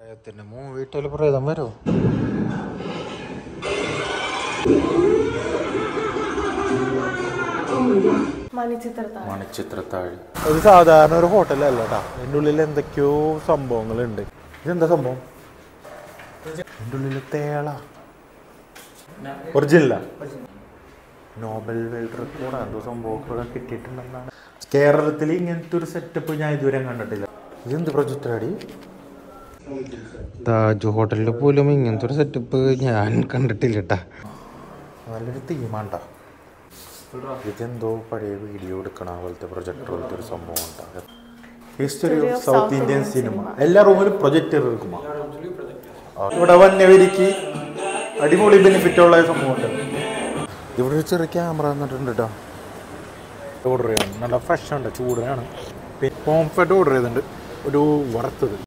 പ്രേതത്തിന്റെ മൂ വീട്ടിൽ പ്രേതം വരോ മണിച്ചിത്രത്താഴ് മണിച്ചിത്രത്താഴ് ഒരു സാധാരണ ഒരു ഹോട്ടലല്ല കേട്ടാ അതിൻ്റെ ഉള്ളിൽ എന്തൊക്കെയോ സംഭവങ്ങളുണ്ട് ഇതെന്താ സംഭവം അതിൻ്റെ ഉള്ളിൽ തേള ഒറിജിനല നോബൽ വേൾഡ് റെക്കോർഡ് എന്തോ സംഭവമൊക്കെ കിട്ടിയിട്ടുണ്ടെന്നാണ് കേരളത്തിൽ ഇങ്ങനത്തെ ഒരു സെറ്റപ്പ് ഞാൻ ഇതുവരെ കണ്ടിട്ടില്ല ഇതെന്ത് പ്രൊജക്റ്റ് ആടി താജ് ഹോട്ടലിൽ പോലും ഇങ്ങനത്തെ ഒരു സെറ്റപ്പ് ഞാൻ കണ്ടിട്ടില്ല കേട്ടാ നല്ലൊരു തീമാണ്ടാ ഇതെന്തോ പഴയ വീഡിയോ എടുക്കണ പോലത്തെ പ്രൊജക്ടർ പോലത്തെ ഒരു സംഭവം ഉണ്ടാകും history of South Indian cinema എല്ലാ റൂമിലും പ്രൊജക്ടർ എടുക്കുമോ ഇവിടെ വന്നവരിക്ക് അടിപൊളി ബെനിഫിറ്റ് ഉള്ള സംഭവമുണ്ട് ഇവിടെ ഒരു ചെറിയ ക്യാമറ തന്നിട്ടുണ്ട് കേട്ടോ ഓർഡർ ചെയ്യണം നല്ല ഫ്രഷ് ഉണ്ട് ചൂടാണ് പോംഫെറ്റ് ഓർഡർ ചെയ്തിട്ടുണ്ട് ഒരു വറുത്തത്